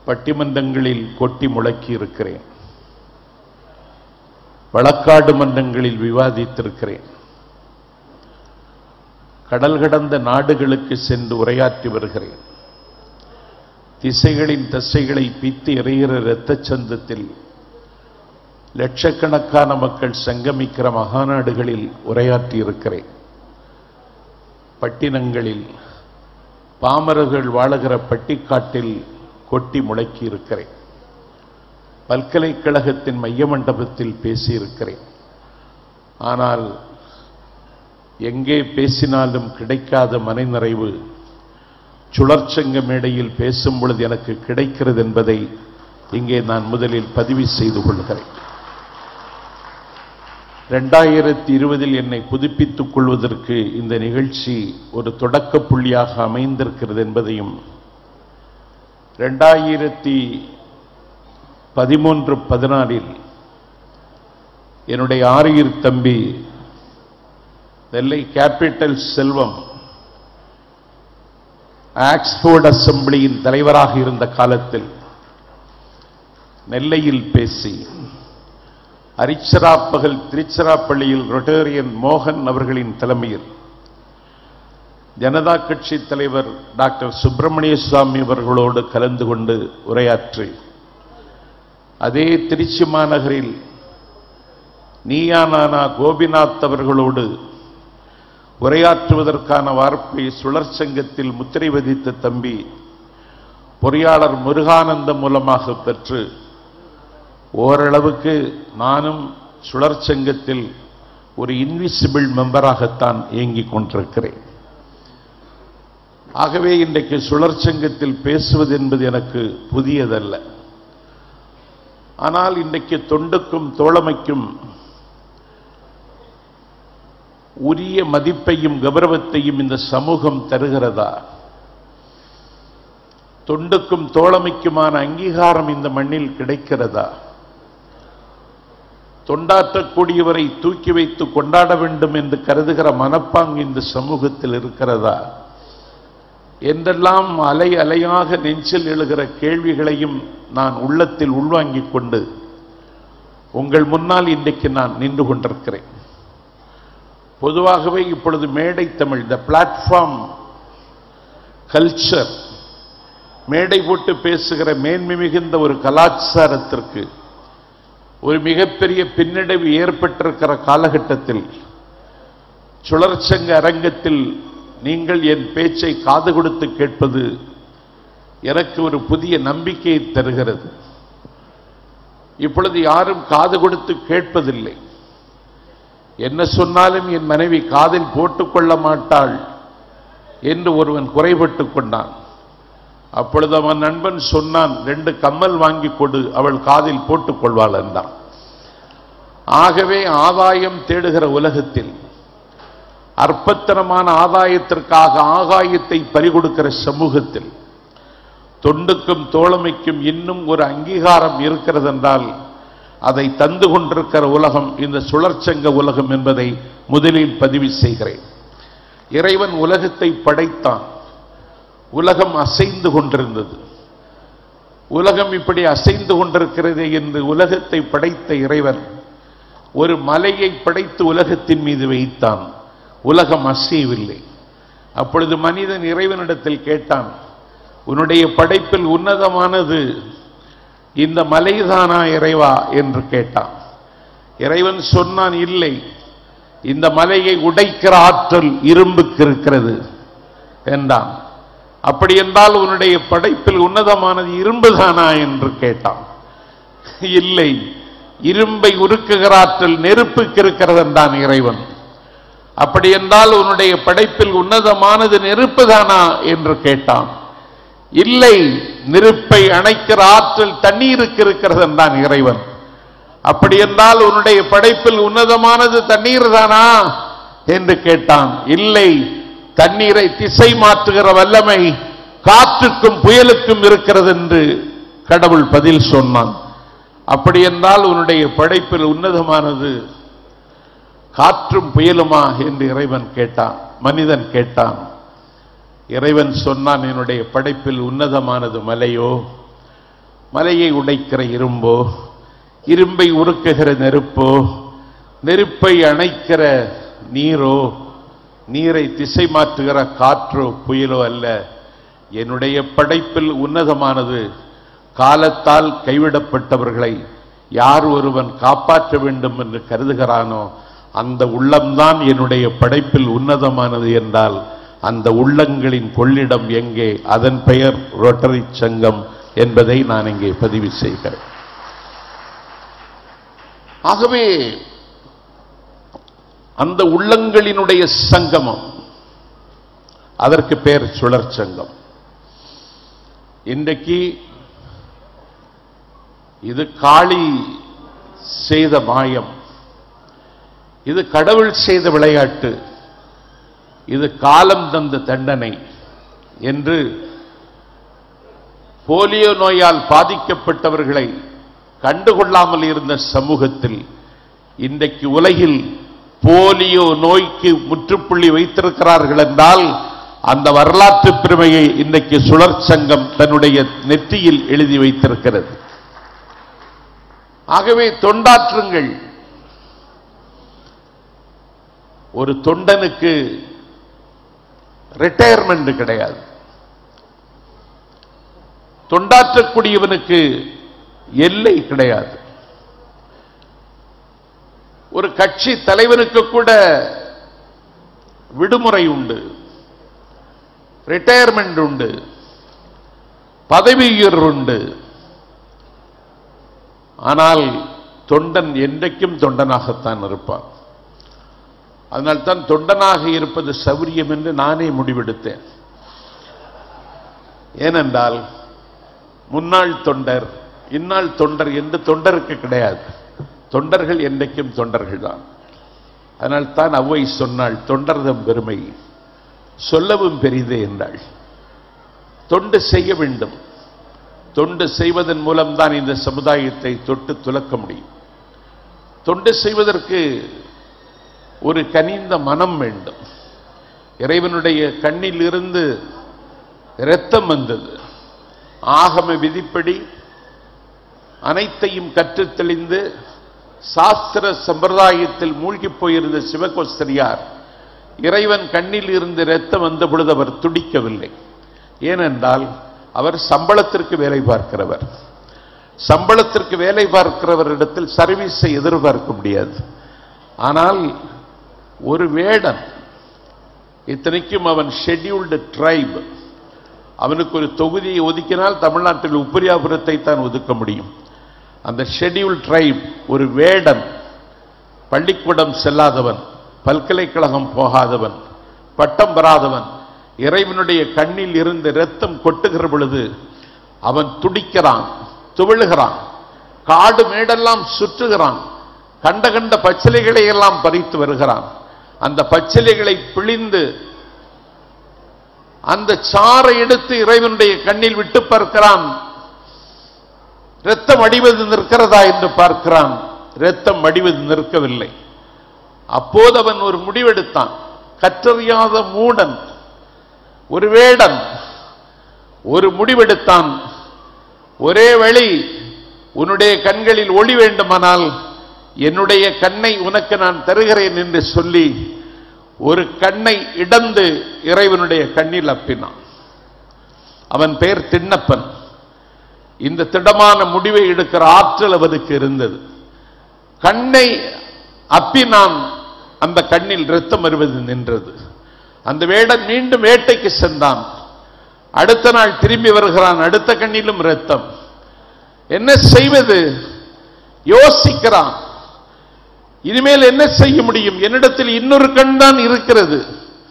பட்டிமன்றங்களில் கொட்டி முழக்கி இருக்கிறேன் வழக்காடு மன்றங்களில் விவாதித்திருக்கிறேன் கடல் கடந்த நாடுகளுக்கு சென்று உரையாற்றி வருகிறேன் திசைகளின் தசைகளை பித்து எறிகிற இரத்தச் சந்தத்தில் லட்சக்கணக்கான மக்கள் சங்கமிக்கிற மகாநாடுகளில் உரையாற்றி இருக்கிறேன் பட்டினங்களில் பாமரர்கள் வாழுகிற பட்டிக்காட்டில் கொட்டி முழக்கி இருக்கிறேன் பல்கலைக்கழகத்தின் மைய மண்டபத்தில் பேசியிருக்கிறேன் ஆனால் எங்கே பேசினாலும் கிடைக்காத மனநிறைவு சுழற்சங்க மேடையில் பேசும் பொழுது எனக்கு கிடைக்கிறது என்பதை இங்கே நான் முதலில் பதிவு செய்து கொள்கிறேன் ரெண்டாயிரத்தி இருபதில் என்னை புதுப்பித்துக் கொள்வதற்கு இந்த நிகழ்ச்சி ஒரு தொடக்க புள்ளியாக அமைந்திருக்கிறது என்பதையும் ரெண்டாயிரத்தி பதிமூன்று பதினாலில் என்னுடைய ஆரியர் தம்பி நெல்லை கேபிட்டல் செல்வம் ஆக்ஸ்போர்ட் அசம்பிளியின் தலைவராக இருந்த காலத்தில் நெல்லையில் பேசி அரிச்சராப்பகல் திருச்சிராப்பள்ளியில் ரொட்டேரியன் மோகன் அவர்களின் தலைமையில் ஜனதா கட்சி தலைவர் டாக்டர் சுப்பிரமணிய சுவாமி அவர்களோடு கலந்து கொண்டு உரையாற்றி அதே திருச்சி மாநகரில் நீயா நானா கோபிநாத் அவர்களோடு உரையாற்றுவதற்கான வார்ப்பை சுழற்சங்கத்தில் முத்திரை பதித்த தம்பி பொறியாளர் முருகானந்தம் மூலமாக பெற்று ஓரளவுக்கு நானும் சுழற்சங்கத்தில் ஒரு இன்விசிபிள் மெம்பராகத்தான் இயங்கிக் கொண்டிருக்கிறேன் ஆகவே இன்றைக்கு சுழற்சங்கத்தில் பேசுவது என்பது எனக்கு புதியதல்ல ஆனால் இன்றைக்கு தொண்டுக்கும் தோழமைக்கும் உரிய மதிப்பையும் கௌரவத்தையும் இந்த சமூகம் தருகிறதா தொண்டுக்கும் தோழமைக்குமான அங்கீகாரம் இந்த மண்ணில் கிடைக்கிறதா தொண்டாற்றக்கூடியவரை தூக்கி வைத்து கொண்டாட வேண்டும் என்று கருதுகிற மனப்பாங்கு இந்த சமூகத்தில் இருக்கிறதா என்றெல்லாம் அலை அலையாக நெஞ்சில் எழுகிற கேள்விகளையும் நான் உள்ளத்தில் உள்வாங்கிக் கொண்டு உங்கள் முன்னால் இன்றைக்கு நான் நின்று கொண்டிருக்கிறேன் பொதுவாகவே இப்பொழுது மேடை தமிழ் த பிளாட்ஃபார்ம் கல்ச்சர் மேடை போட்டு பேசுகிற மேன்மை மிகுந்த ஒரு கலாச்சாரத்திற்கு ஒரு மிகப்பெரிய பின்னடைவு ஏற்பட்டிருக்கிற காலகட்டத்தில் சுழற்சங்க அரங்கத்தில் நீங்கள் என் பேச்சை காது கொடுத்து கேட்பது எனக்கு ஒரு புதிய நம்பிக்கையை தருகிறது இப்பொழுது யாரும் காது கொடுத்து கேட்பதில்லை என்ன சொன்னாலும் என் மனைவி காதில் போட்டுக்கொள்ள மாட்டாள் என்று ஒருவன் குறைபட்டுக் கொண்டான் அப்பொழுது அவன் நண்பன் சொன்னான் ரெண்டு கம்மல் வாங்கி கொடு அவள் காதில் போட்டுக் கொள்வாள் என்றான் ஆகவே ஆதாயம் தேடுகிற உலகத்தில் அற்பத்தனமான ஆதாயத்திற்காக ஆகாயத்தை பறிகொடுக்கிற சமூகத்தில் தொண்டுக்கும் தோழமைக்கும் இன்னும் ஒரு அங்கீகாரம் இருக்கிறது என்றால் அதை தந்து கொண்டிருக்கிற உலகம் இந்த சுழற்சங்க உலகம் என்பதை முதலில் பதிவு செய்கிறேன் இறைவன் உலகத்தை படைத்தான் உலகம் அசைந்து கொண்டிருந்தது உலகம் இப்படி அசைந்து கொண்டிருக்கிறது என்று உலகத்தை படைத்த இறைவன் ஒரு மலையை படைத்து உலகத்தின் மீது வைத்தான் உலகம் அசையவில்லை அப்பொழுது மனிதன் இறைவனிடத்தில் கேட்டான் உன்னுடைய படைப்பில் உன்னதமானது இந்த மலைதானா இறைவா என்று கேட்டான் இறைவன் சொன்னான் இல்லை இந்த மலையை உடைக்கிற ஆற்றல் இரும்புக்கு இருக்கிறது என்றான் அப்படி என்றால் உன்னுடைய படைப்பில் உன்னதமானது இரும்புதானா என்று கேட்டான் இல்லை இரும்பை உருக்குகிற ஆற்றல் நெருப்புக்கு இருக்கிறது என்றான் இறைவன் அப்படி என்றால் உன்னுடைய படைப்பில் உன்னதமானது நெருப்புதானா என்று கேட்டான் இல்லை நெருப்பை அணைக்கிற ஆற்றல் தண்ணீருக்கு இருக்கிறது என்றான் இறைவன் அப்படி என்றால் உன்னுடைய படைப்பில் உன்னதமானது தண்ணீர் தானா என்று கேட்டான் இல்லை தண்ணீரை திசை மாற்றுகிற வல்லமை காற்றுக்கும் புயலுக்கும் இருக்கிறது என்று கடவுள் பதில் சொன்னான் அப்படி என்றால் உன்னுடைய படைப்பில் உன்னதமானது காற்றும் புயலுமா என்று இறைவன் கேட்டான் மனிதன் கேட்டான் இறைவன் சொன்னான் என்னுடைய படைப்பில் உன்னதமானது மலையோ மலையை உடைக்கிற இரும்போ இரும்பை உருக்குகிற நெருப்போ நெருப்பை அணைக்கிற நீரோ நீரை திசை மாற்றுகிற காற்றோ புயலோ அல்ல என்னுடைய படைப்பில் உன்னதமானது காலத்தால் கைவிடப்பட்டவர்களை யார் ஒருவன் காப்பாற்ற வேண்டும் என்று கருதுகிறானோ அந்த உள்ளம்தான் என்னுடைய படைப்பில் உன்னதமானது என்றால் அந்த உள்ளங்களின் கொள்ளிடம் எங்கே அதன் பெயர் ரோட்டரி சங்கம் என்பதை நான் இங்கே பதிவு செய்கிறேன் ஆகவே அந்த உள்ளங்களினுடைய சங்கமம் அதற்கு பேர் சுழற் சங்கம் இன்றைக்கு இது காளி செய்த மாயம் இது கடவுள் செய்த விளையாட்டு இது காலம் தந்த தண்டனை என்று போலியோ நோயால் பாதிக்கப்பட்டவர்களை கண்டுகொள்ளாமல் இருந்த சமூகத்தில் இன்றைக்கு உலகில் போலியோ நோய்க்கு முற்றுப்புள்ளி வைத்திருக்கிறார்கள் என்றால் அந்த வரலாற்று பெருமையை இன்றைக்கு சுழற் சங்கம் தன்னுடைய நெற்றியில் எழுதி வைத்திருக்கிறது ஆகவே தொண்டாற்றுங்கள் ஒரு தொண்டனுக்கு ரிட்டையர்மெண்ட் கிடையாது தொண்டாற்றக்கூடியவனுக்கு எல்லை கிடையாது ஒரு கட்சி தலைவனுக்கு கூட விடுமுறை உண்டு ரிட்டையர்மெண்ட் உண்டு பதவி உயர்வு உண்டு ஆனால் தொண்டன் என்றைக்கும் தொண்டனாகத்தான் இருப்பான் அதனால்தான் தொண்டனாக இருப்பது சௌரியம் என்று நானே முடிவெடுத்தேன் ஏனென்றால் முன்னாள் தொண்டர் இந்நாள் தொண்டர் என்று தொண்டருக்கு கிடையாது தொண்டர்கள் என்றைக்கும் தொண்டர்கள் தான் அதனால் தான் அவ்வை சொன்னாள் தொண்டர்தம் பெருமை சொல்லவும் பெரிதே என்றாள் தொண்டு செய்ய வேண்டும் தொண்டு செய்வதன் மூலம்தான் இந்த சமுதாயத்தை தொட்டு துலக்க முடியும் தொண்டு செய்வதற்கு ஒரு கனிந்த மனம் வேண்டும் இறைவனுடைய கண்ணில் இருந்து இரத்தம் வந்தது ஆகம விதிப்படி அனைத்தையும் கற்றுத் தெளிந்து சாஸ்திர சம்பிரதாயத்தில் மூழ்கிப் போயிருந்த சிவகோஸ்தரியார் இறைவன் கண்ணில் இருந்து இரத்தம் வந்த பொழுது அவர் துடிக்கவில்லை ஏனென்றால் அவர் சம்பளத்திற்கு வேலை பார்க்கிறவர் சம்பளத்திற்கு வேலை பார்க்கிறவரிடத்தில் சர்வீஸை எதிர்பார்க்க முடியாது ஆனால் ஒரு வேடன் இத்தனைக்கும் அவன் ஷெட்யூல்டு ட்ரைப் அவனுக்கு ஒரு தொகுதியை ஒதுக்கினால் தமிழ்நாட்டில் உப்பரியாபுரத்தை தான் ஒதுக்க முடியும் அந்த ஷெட்யூல் ட்ரைப் ஒரு வேடன் பள்ளிக்கூடம் செல்லாதவன் பல்கலைக்கழகம் போகாதவன் பட்டம் பெறாதவன் இறைவனுடைய கண்ணில் இருந்து இரத்தம் கொட்டுகிற பொழுது அவன் துடிக்கிறான் துவிழுகிறான் காடு மேடெல்லாம் சுற்றுகிறான் கண்ட கண்ட பச்சிலைகளை எல்லாம் பறித்து வருகிறான் அந்த பச்சிலைகளை பிழிந்து அந்த சாறை எடுத்து இறைவனுடைய கண்ணில் விட்டு பார்க்கிறான் இரத்தம் அடிவது நிற்கிறதா என்று பார்க்கிறான் இரத்தம் அடிவது நிற்கவில்லை அப்போது அவன் ஒரு முடிவெடுத்தான் கற்றறியாத மூடன் ஒரு வேடன் ஒரு முடிவெடுத்தான் ஒரே வழி உன்னுடைய கண்களில் ஒளி வேண்டுமானால் என்னுடைய கண்ணை உனக்கு நான் தருகிறேன் என்று சொல்லி ஒரு கண்ணை இடந்து இறைவனுடைய கண்ணில் அப்பினான் அவன் பெயர் திண்ணப்பன் இந்த திடமான முடிவை எடுக்கிற ஆற்றல் அவனுக்கு இருந்தது கண்ணை அப்பினான் அந்த கண்ணில் இரத்தம் வருவது நின்றது அந்த வேடன் மீண்டும் வேட்டைக்கு சென்றான் அடுத்த நாள் திரும்பி வருகிறான் அடுத்த கண்ணிலும் இரத்தம் என்ன செய்வது யோசிக்கிறான் இனிமேல் என்ன செய்ய முடியும் என்னிடத்தில் இன்னொரு கண் தான் இருக்கிறது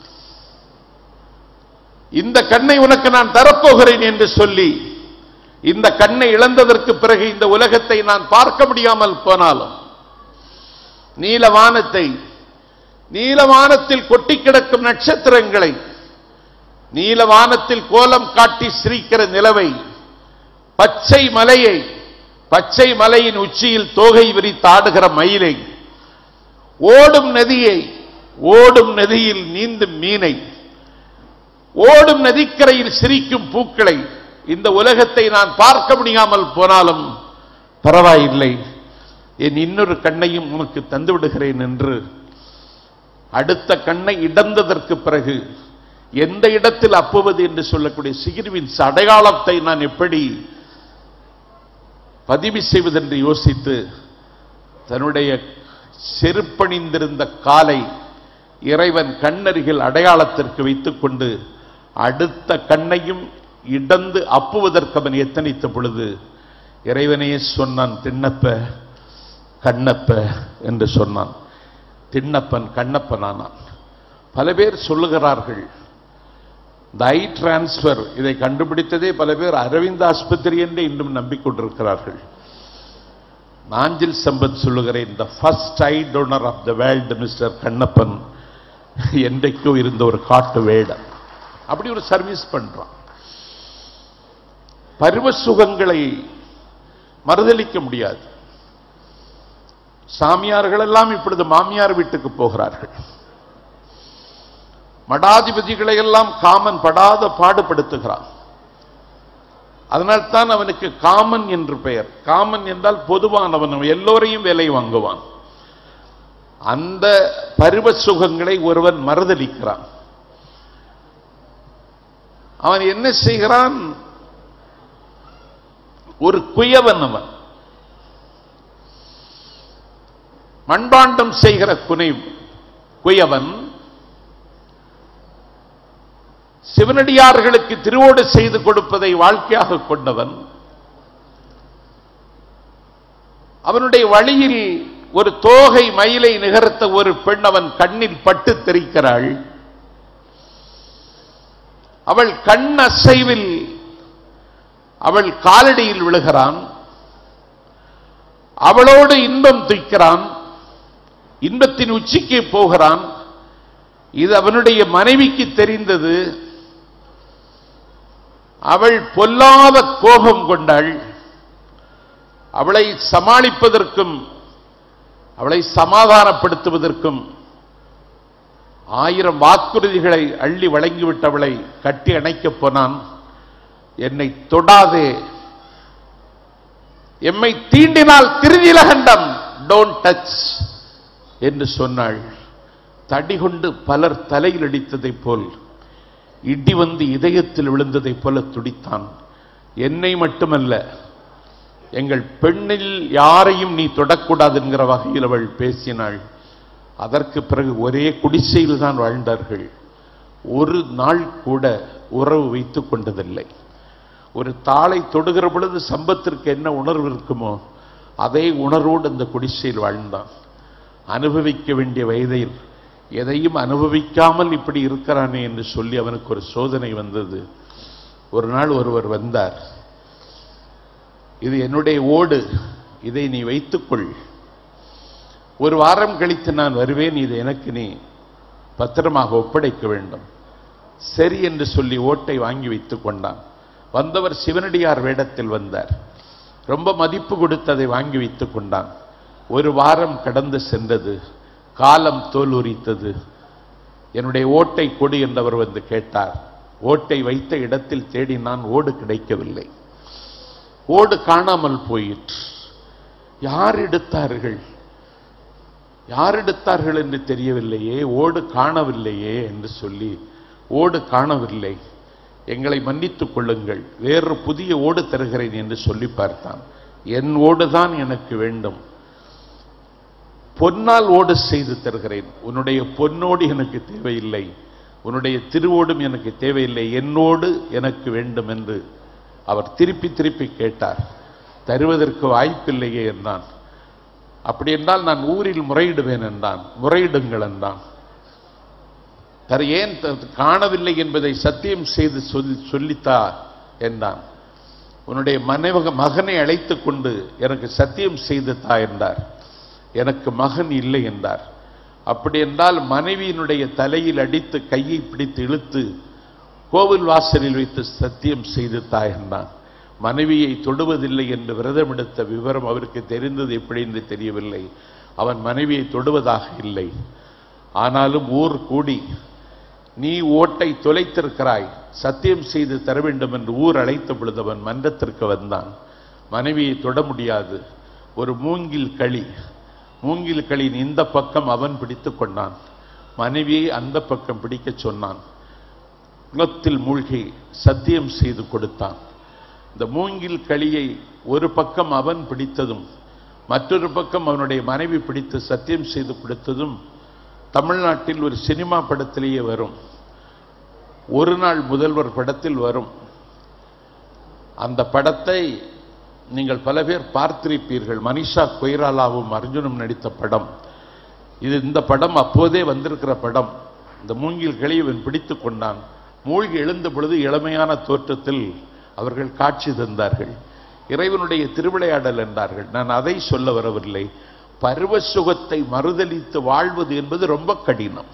இந்த கண்ணை உனக்கு நான் தரப்போகிறேன் என்று சொல்லி இந்த கண்ணை இழந்ததற்கு பிறகு இந்த உலகத்தை நான் பார்க்க முடியாமல் போனாலும் நீலவானத்தை நீலவானத்தில் கொட்டி கிடக்கும் நட்சத்திரங்களை நீலவானத்தில் கோலம் காட்டி சிரிக்கிற நிலவை பச்சை மலையை பச்சை மலையின் உச்சியில் தோகை விரித்தாடுகிற மயிலை ஓடும் நதியை ஓடும் நதியில் நீந்தும் மீனை ஓடும் நதிக்கரையில் சிரிக்கும் பூக்களை இந்த உலகத்தை நான் பார்க்க முடியாமல் போனாலும் பரவாயில்லை என் இன்னொரு கண்ணையும் உனக்கு தந்து விடுகிறேன் என்று அடுத்த கண்ணை இடந்ததற்கு பிறகு எந்த இடத்தில் அப்புவது என்று சொல்லக்கூடிய சிகிர்வின் அடையாளத்தை நான் எப்படி பதிவு செய்வதென்று யோசித்து தன்னுடைய செருப்பணிந்திருந்த காலை இறைவன் கண்ணருகில் அடையாளத்திற்கு வைத்துக் கொண்டு அடுத்த கண்ணையும் இடந்து அப்புவதற்கு அவன் எத்தனித்த பொழுது இறைவனையே சொன்னான் திண்ணப்ப கண்ணப்ப என்று சொன்னான் திண்ணப்பன் கண்ணப்பனானான் பல பேர் சொல்லுகிறார்கள் இந்த ஐ டிரான்ஸ்பர் இதை கண்டுபிடித்ததே பல பேர் அரவிந்த் ஆஸ்பத்திரி என்று இன்னும் நம்பிக்கொண்டிருக்கிறார்கள் நாஞ்சில் சம்பத் சொல்லுகிறேன் the first eye donor of the world mister Kannappan என்றைக்கோ இருந்த ஒரு காட்டு வேடம் அப்படி ஒரு சர்வீஸ் பண்றான் பருவ சுகங்களை மறுதலிக்க முடியாது சாமியார்கள் எல்லாம் இப்பொழுது மாமியார் வீட்டுக்கு போகிறார்கள் மடாதிபதிகளை எல்லாம் காமன் படாத பாடுபடுத்துகிறான் அதனால்தான் அவனுக்கு காமன் என்று பெயர் காமன் என்றால் பொதுவானவன் அவன் எல்லோரையும் வேலை வாங்குவான் அந்த பருவ சுகங்களை ஒருவன் மறுதலிக்கிறான் அவன் என்ன செய்கிறான் ஒரு குயவன் அவன் மண்பாண்டம் செய்கிற குனை குயவன் சிவனடியார்களுக்கு திருவோடு செய்து கொடுப்பதை வாழ்க்கையாக கொண்டவன் அவனுடைய வழியில் ஒரு தோகை மயிலை நிகர்த்த ஒரு பெண் அவன் கண்ணில் பட்டு தெரிக்கிறாள் அவள் கண் அசைவில் அவள் காலடியில் விழுகிறான் அவளோடு இன்பம் துய்க்கிறான் இன்பத்தின் உச்சிக்கு போகிறான் இது அவனுடைய மனைவிக்கு தெரிந்தது அவள் பொல்லாத கோபம் கொண்டாள் அவளை சமாளிப்பதற்கும் அவளை சமாதானப்படுத்துவதற்கும் ஆயிரம் வாக்குறுதிகளை அள்ளி வழங்கிவிட்டவளை கட்டி அணைக்கப் போனான் என்னை தொடாதே எம்மை தீண்டினால் திருநிலகண்டம் டோன்ட் டச் என்று சொன்னாள் தடி கொண்டு பலர் தலையில் அடித்ததைப் போல் இடி வந்து இதயத்தில் விழுந்ததைப் போல துடித்தான் என்னை மட்டுமல்ல எங்கள் பெண்ணில் யாரையும் நீ தொடக்கூடாது என்கிற வகையில் அவள் பேசினாள் அதற்கு பிறகு ஒரே குடிசையில் தான் வாழ்ந்தார்கள் ஒரு நாள் கூட உறவு வைத்துக் கொண்டதில்லை ஒரு தாளை தொடுகிற பொழுது சம்பத்திற்கு என்ன உணர்வு இருக்குமோ அதே உணர்வோடு அந்த குடிசையில் வாழ்ந்தான் அனுபவிக்க வேண்டிய வயதில் எதையும் அனுபவிக்காமல் இப்படி இருக்கிறானே என்று சொல்லி அவனுக்கு ஒரு சோதனை வந்தது ஒரு நாள் ஒருவர் வந்தார் இது என்னுடைய ஓடு இதை நீ வைத்துக்கொள் ஒரு வாரம் கழித்து நான் வருவேன் இது எனக்கு நீ பத்திரமாக ஒப்படைக்க வேண்டும் சரி என்று சொல்லி ஓட்டை வாங்கி வைத்துக் கொண்டான் வந்தவர் சிவனடியார் வேடத்தில் வந்தார் ரொம்ப மதிப்பு கொடுத்து அதை வாங்கி வைத்துக் கொண்டான் ஒரு வாரம் கடந்து சென்றது காலம் தோல் உரித்தது என்னுடைய ஓட்டை கொடு என்றவர் வந்து கேட்டார் ஓட்டை வைத்த இடத்தில் தேடினான் ஓடு கிடைக்கவில்லை ஓடு காணாமல் போயிற்று யார் எடுத்தார்கள் யார் எடுத்தார்கள் என்று தெரியவில்லையே ஓடு காணவில்லையே என்று சொல்லி ஓடு காணவில்லை எங்களை மன்னித்துக் கொள்ளுங்கள் வேறு புதிய ஓடு தருகிறேன் என்று சொல்லி பார்த்தான் என் ஓடுதான் எனக்கு வேண்டும் பொன்னால் ஓடு செய்து தருகிறேன் உன்னுடைய பொன்னோடு எனக்கு தேவையில்லை உன்னுடைய திருவோடும் எனக்கு தேவையில்லை என்னோடு எனக்கு வேண்டும் என்று அவர் திருப்பி திருப்பி கேட்டார் தருவதற்கு வாய்ப்பில்லையே என்றான் அப்படி என்றால் நான் ஊரில் முறையிடுவேன் என்றான் முறையிடுங்கள் என்றான் தர ஏன் த- காணவில்லை என்பதை சத்தியம் செய்து சொல்லி சொல்லித்தா என்றான் உன்னுடைய மனைவக மகனை அழைத்துக் கொண்டு எனக்கு சத்தியம் செய்து தா என்றார் எனக்கு மகன் இல்லை என்றார் அப்படி என்றால் மனைவியினுடைய தலையில் அடித்து கையை பிடித்து இழுத்து கோவில் வாசலில் வைத்து சத்தியம் செய்து தா என்றான் மனைவியை தொடுவதில்லை என்று விரதம் எடுத்த விவரம் அவருக்கு தெரிந்தது எப்படி என்று தெரியவில்லை அவன் மனைவியை தொடுவதாக இல்லை ஆனாலும் ஊர் கூடி நீ ஓட்டை தொலைத்திருக்கிறாய் சத்தியம் செய்து தர வேண்டும் என்று ஊர் அழைத்த பொழுது அவன் மன்றத்திற்கு வந்தான் மனைவியை தொட முடியாது ஒரு மூங்கில் களி மூங்கில் களியின் இந்த பக்கம் அவன் பிடித்துக் கொண்டான் மனைவியை அந்த பக்கம் பிடிக்கச் சொன்னான் குளத்தில் மூழ்கி சத்தியம் செய்து கொடுத்தான் இந்த மூங்கில் களியை ஒரு பக்கம் அவன் பிடித்ததும் மற்றொரு பக்கம் அவனுடைய மனைவி பிடித்து சத்தியம் செய்து கொடுத்ததும் தமிழ்நாட்டில் ஒரு சினிமா படத்திலேயே வரும் ஒரு நாள் முதல்வர் படத்தில் வரும் அந்த படத்தை நீங்கள் பல பேர் பார்த்திருப்பீர்கள் மனிஷா கொய்ராலாவும் அர்ஜுனும் நடித்த படம் இது இந்த படம் அப்போதே வந்திருக்கிற படம் இந்த மூங்கில் களி இவன் பிடித்துக் கொண்டான் மூழ்கி எழுந்த பொழுது இளமையான தோற்றத்தில் அவர்கள் காட்சி தந்தார்கள் இறைவனுடைய திருவிளையாடல் என்றார்கள் நான் அதை சொல்ல வரவில்லை பருவ சுகத்தை மறுதலித்து வாழ்வது என்பது ரொம்ப கடினம்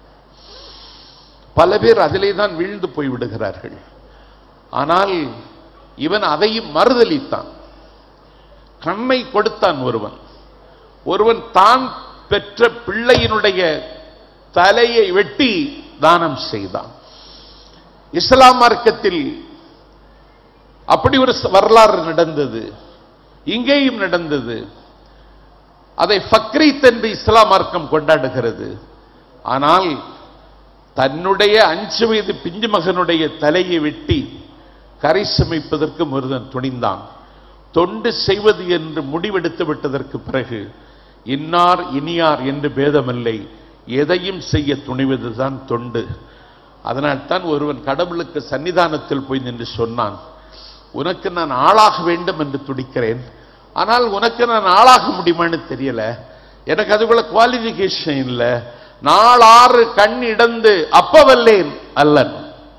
பல பேர் அதிலே தான் வீழ்ந்து போய் விடுகிறார்கள் ஆனால் இவன் அதையும் மறுதலித்தான் கண்ணை கொடுத்தான் ஒருவன் ஒருவன் தான் பெற்ற பிள்ளையினுடைய தலையை வெட்டி தானம் செய்தான் இஸ்லாம் மார்க்கத்தில் அப்படி ஒரு வரலாறு நடந்தது இங்கேயும் நடந்தது அதை ஃபக்ரீத் என்று இஸ்லாம் மார்க்கம் கொண்டாடுகிறது ஆனால் தன்னுடைய அஞ்சு வயது பிஞ்சு மகனுடைய தலையை வெட்டி கரை சமைப்பதற்கு முருகன் துணிந்தான் தொண்டு செய்வது என்று முடிவெடுத்து விட்டதற்கு பிறகு இன்னார் இனியார் என்று பேதமில்லை எதையும் செய்ய துணிவதுதான் தொண்டு அதனால்தான் ஒருவன் கடவுளுக்கு சன்னிதானத்தில் போய் நின்று சொன்னான் உனக்கு நான் ஆளாக வேண்டும் என்று துடிக்கிறேன் ஆனால் உனக்கு நான் ஆளாக முடியுமான்னு தெரியல எனக்கு அதுக்குள்ள குவாலிபிகேஷன் இல்லை நாளாறு கண் இடந்து அப்பவல்லேன் அல்லன்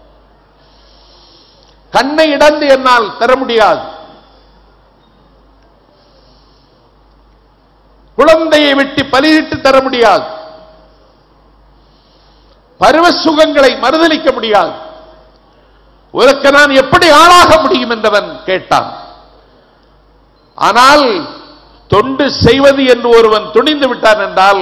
கண்ணை இடந்து என்னால் தர முடியாது குழந்தையை வெட்டி பலியிட்டு தர முடியாது பருவ சுகங்களை மறுதலிக்க முடியாது உனக்கு நான் எப்படி ஆளாக முடியும் என்றவன் கேட்டான் ஆனால் தொண்டு செய்வது என்று ஒருவன் துணிந்து விட்டான் என்றால்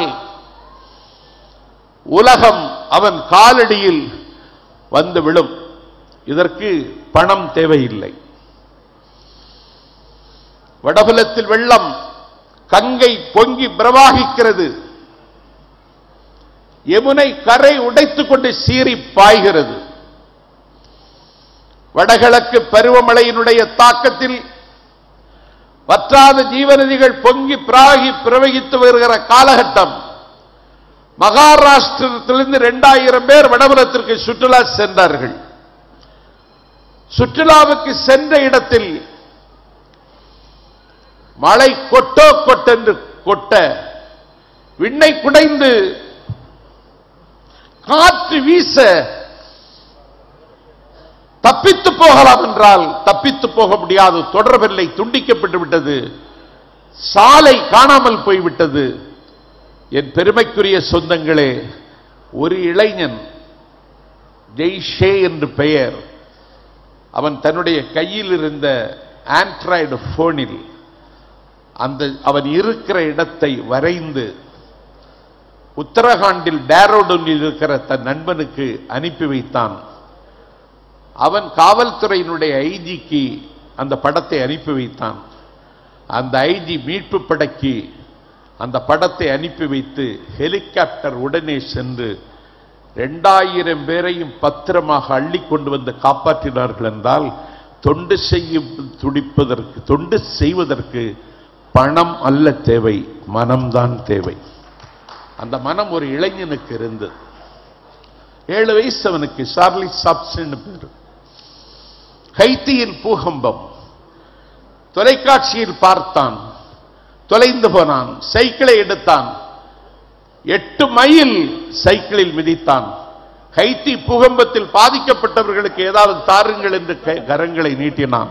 உலகம் அவன் காலடியில் வந்து விழும் இதற்கு பணம் தேவையில்லை வடபுலத்தில் வெள்ளம் கங்கை பொங்கி பிரவாகிக்கிறது யமுனை கரை உடைத்துக் கொண்டு சீறி பாய்கிறது வடகிழக்கு பருவமழையினுடைய தாக்கத்தில் வற்றாத ஜீவநதிகள் பொங்கி பிராகி பிரவகித்து வருகிற காலகட்டம் மகாராஷ்டிரத்திலிருந்து இரண்டாயிரம் பேர் வடபுலத்திற்கு சுற்றுலா சென்றார்கள் சுற்றுலாவுக்கு சென்ற இடத்தில் மழை கொட்டோ கொட்டென்று கொட்ட விண்ணை குடைந்து காற்று வீச தப்பித்து போகலாம் என்றால் தப்பித்து போக முடியாது தொடர்பில்லை துண்டிக்கப்பட்டு விட்டது சாலை காணாமல் போய்விட்டது என் பெருமைக்குரிய சொந்தங்களே ஒரு இளைஞன் ஜெய்ஷே என்று பெயர் அவன் தன்னுடைய கையில் இருந்த ஆண்ட்ராய்டு போனில் அந்த அவன் இருக்கிற இடத்தை வரைந்து உத்தரகாண்டில் டேரோடனில் இருக்கிற தன் நண்பனுக்கு அனுப்பி வைத்தான் அவன் காவல்துறையினுடைய ஐஜிக்கு அந்த படத்தை அனுப்பி வைத்தான் அந்த ஐஜி மீட்பு படைக்கு அந்த படத்தை அனுப்பி வைத்து ஹெலிகாப்டர் உடனே சென்று இரண்டாயிரம் பேரையும் பத்திரமாக அள்ளி கொண்டு வந்து காப்பாற்றினார்கள் என்றால் தொண்டு செய்யும் துடிப்பதற்கு தொண்டு செய்வதற்கு பணம் அல்ல தேவை மனம்தான் தேவை அந்த மனம் ஒரு இளைஞனுக்கு இருந்தது ஏழு வயசு அவனுக்கு சார்லி சாப்சன் பேரு கைத்தியின் பூகம்பம் தொலைக்காட்சியில் பார்த்தான் தொலைந்து போனான் சைக்கிளை எடுத்தான் எட்டு மைல் சைக்கிளில் மிதித்தான் கைத்தி பூகம்பத்தில் பாதிக்கப்பட்டவர்களுக்கு ஏதாவது தாருங்கள் என்று கை- கரங்களை நீட்டினான்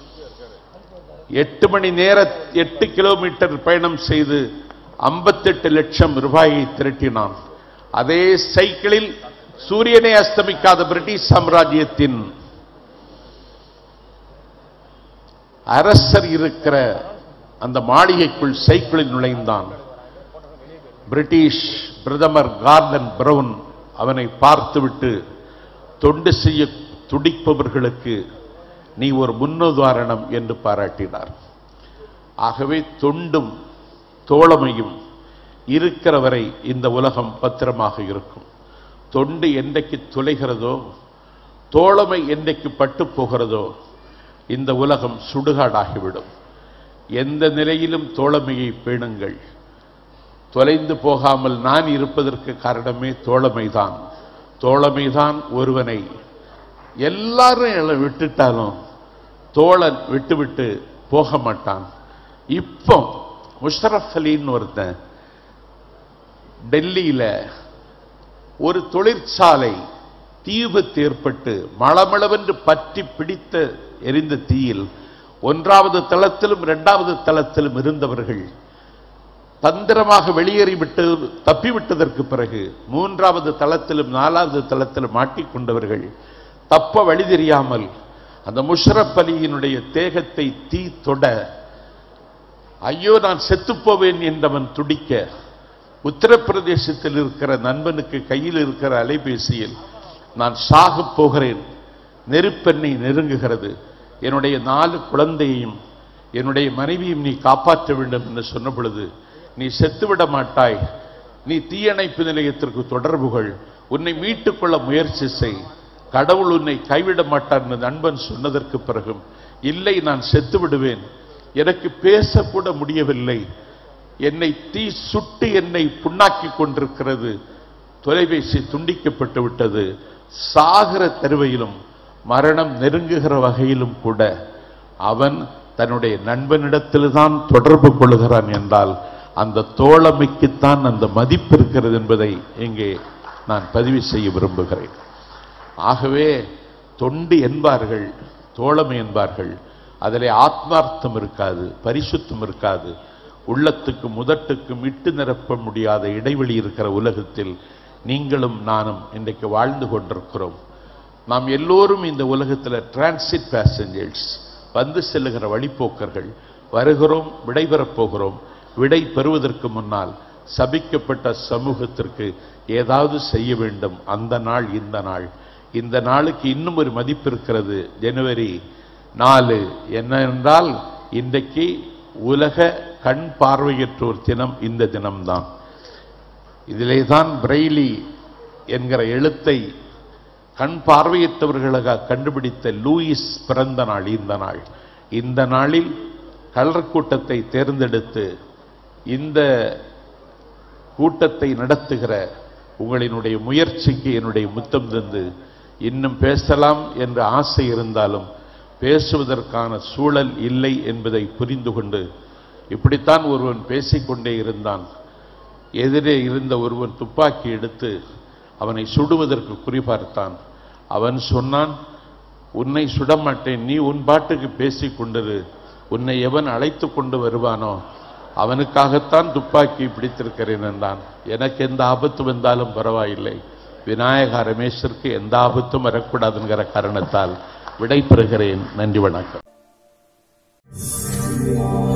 எட்டு மணி நேர எட்டு கிலோமீட்டர் பயணம் செய்து 58 லட்சம் ரூபாயை திரட்டினான் அதே சைக்கிளில் சூரியனை அஸ்தமிக்காத பிரிட்டிஷ் சாம்ராஜ்யத்தின் அரசர் இருக்கிற அந்த மாளிகைக்குள் சைக்கிளில் நுழைந்தான் பிரிட்டிஷ் பிரதமர் கார்டன் பிரவுன் அவனை பார்த்துவிட்டு தொண்டு செய்ய துடிப்பவர்களுக்கு நீ ஒரு முன்னுதாரணம் என்று பாராட்டினார் ஆகவே தொண்டும் தோழமையும் இருக்கிற வரை இந்த உலகம் பத்திரமாக இருக்கும் தொண்டு என்றைக்கு துளைகிறதோ தோழமை என்றைக்கு பட்டு போகிறதோ இந்த உலகம் சுடுகாடாகிவிடும் எந்த நிலையிலும் தோழமையை பேணுங்கள் தொலைந்து போகாமல் நான் இருப்பதற்கு காரணமே தோழமைதான் தோழமைதான் ஒருவனை எல்லாரும் என்னை விட்டுட்டாலும் தோழன் விட்டுவிட்டு போக மாட்டான் இப்போ முஷரஃப் அலின்னு ஒருத்தன் டெல்லியில ஒரு தொழிற்சாலை தீ விபத்து ஏற்பட்டு மளமளவென்று பற்றி பிடித்த எரிந்த தீயில் ஒன்றாவது தளத்திலும் இரண்டாவது தளத்திலும் இருந்தவர்கள் தந்திரமாக வெளியேறிவிட்டு தப்பிவிட்டதற்கு பிறகு மூன்றாவது தளத்திலும் நாலாவது தளத்திலும் மாட்டிக்கொண்டவர்கள் தப்ப வழி தெரியாமல் அந்த முஷரப் அலியினுடைய தேகத்தை தீ தொட ஐயோ நான் செத்துப்போவேன் என்றவன் துடிக்க உத்தரப்பிரதேசத்தில் இருக்கிற நண்பனுக்கு கையில் இருக்கிற அலைபேசியில் நான் சாகப் போகிறேன் நெருப்பெண்ணை நெருங்குகிறது என்னுடைய நாலு குழந்தையையும் என்னுடைய மனைவியும் நீ காப்பாற்ற வேண்டும் என்று சொன்ன பொழுது நீ செத்துவிட மாட்டாய் நீ தீயணைப்பு நிலையத்திற்கு தொடர்புகள் உன்னை மீட்டுக் கொள்ள முயற்சி செய் கடவுள் உன்னை கைவிட மாட்டார் என்று நண்பன் சொன்னதற்கு பிறகும் இல்லை நான் செத்து விடுவேன் எனக்கு பேசக்கூட முடியவில்லை என்னை தீ சுட்டு என்னை புண்ணாக்கிக் கொண்டிருக்கிறது தொலைபேசி துண்டிக்கப்பட்டு விட்டது சாகிற தருவையிலும் மரணம் நெருங்குகிற வகையிலும் கூட அவன் தன்னுடைய நண்பனிடத்தில்தான் தொடர்பு கொள்கிறான் என்றால் அந்த தோழமைக்குத்தான் அந்த மதிப்பு இருக்கிறது என்பதை இங்கே நான் பதிவு செய்ய விரும்புகிறேன் ஆகவே தொண்டு என்பார்கள் தோழமை என்பார்கள் அதிலே ஆத்மார்த்தம் இருக்காது பரிசுத்தம் இருக்காது உள்ளத்துக்கு முதட்டுக்கும் இட்டு நிரப்ப முடியாத இடைவெளி இருக்கிற உலகத்தில் நீங்களும் நானும் இன்றைக்கு வாழ்ந்து கொண்டிருக்கிறோம் நாம் எல்லோரும் இந்த உலகத்தில் டிரான்சிட் பேசஞ்சர்ஸ் வந்து செல்லுகிற வழிப்போக்கர்கள் வருகிறோம் விடைபெறப் போகிறோம் விடை பெறுவதற்கு முன்னால் சபிக்கப்பட்ட சமூகத்திற்கு ஏதாவது செய்ய வேண்டும் அந்த நாள் இந்த நாள் இந்த நாளுக்கு இன்னும் ஒரு மதிப்பு இருக்கிறது ஜனவரி நாலு என்ன என்றால் இன்றைக்கு உலக கண் பார்வையற்றோர் தினம் இந்த தினம்தான் இதிலே தான் பிரெய்லி என்கிற எழுத்தை கண் பார்வையற்றவர்களாக கண்டுபிடித்த லூயிஸ் பிறந்த நாள் இந்த நாள் இந்த நாளில் கலர் கூட்டத்தை தேர்ந்தெடுத்து இந்த கூட்டத்தை நடத்துகிற உங்களினுடைய முயற்சிக்கு என்னுடைய முத்தம் தந்து இன்னும் பேசலாம் என்ற ஆசை இருந்தாலும் பேசுவதற்கான சூழல் இல்லை என்பதை புரிந்து கொண்டு இப்படித்தான் ஒருவன் பேசிக்கொண்டே இருந்தான் எதிரே இருந்த ஒருவன் துப்பாக்கி எடுத்து அவனை சுடுவதற்கு குறிபார்த்தான் அவன் சொன்னான் உன்னை சுடமாட்டேன் நீ உன் பாட்டுக்கு பேசிக் கொண்டிரு உன்னை எவன் அழைத்து கொண்டு வருவானோ அவனுக்காகத்தான் துப்பாக்கி பிடித்திருக்கிறேன் என்றான் எனக்கு எந்த ஆபத்து வந்தாலும் பரவாயில்லை விநாயக ரமேஷிற்கு எந்த ஆபத்தும் வரக்கூடாதுங்கிற காரணத்தால் விடை பெறுகிறேன் நன்றி வணக்கம்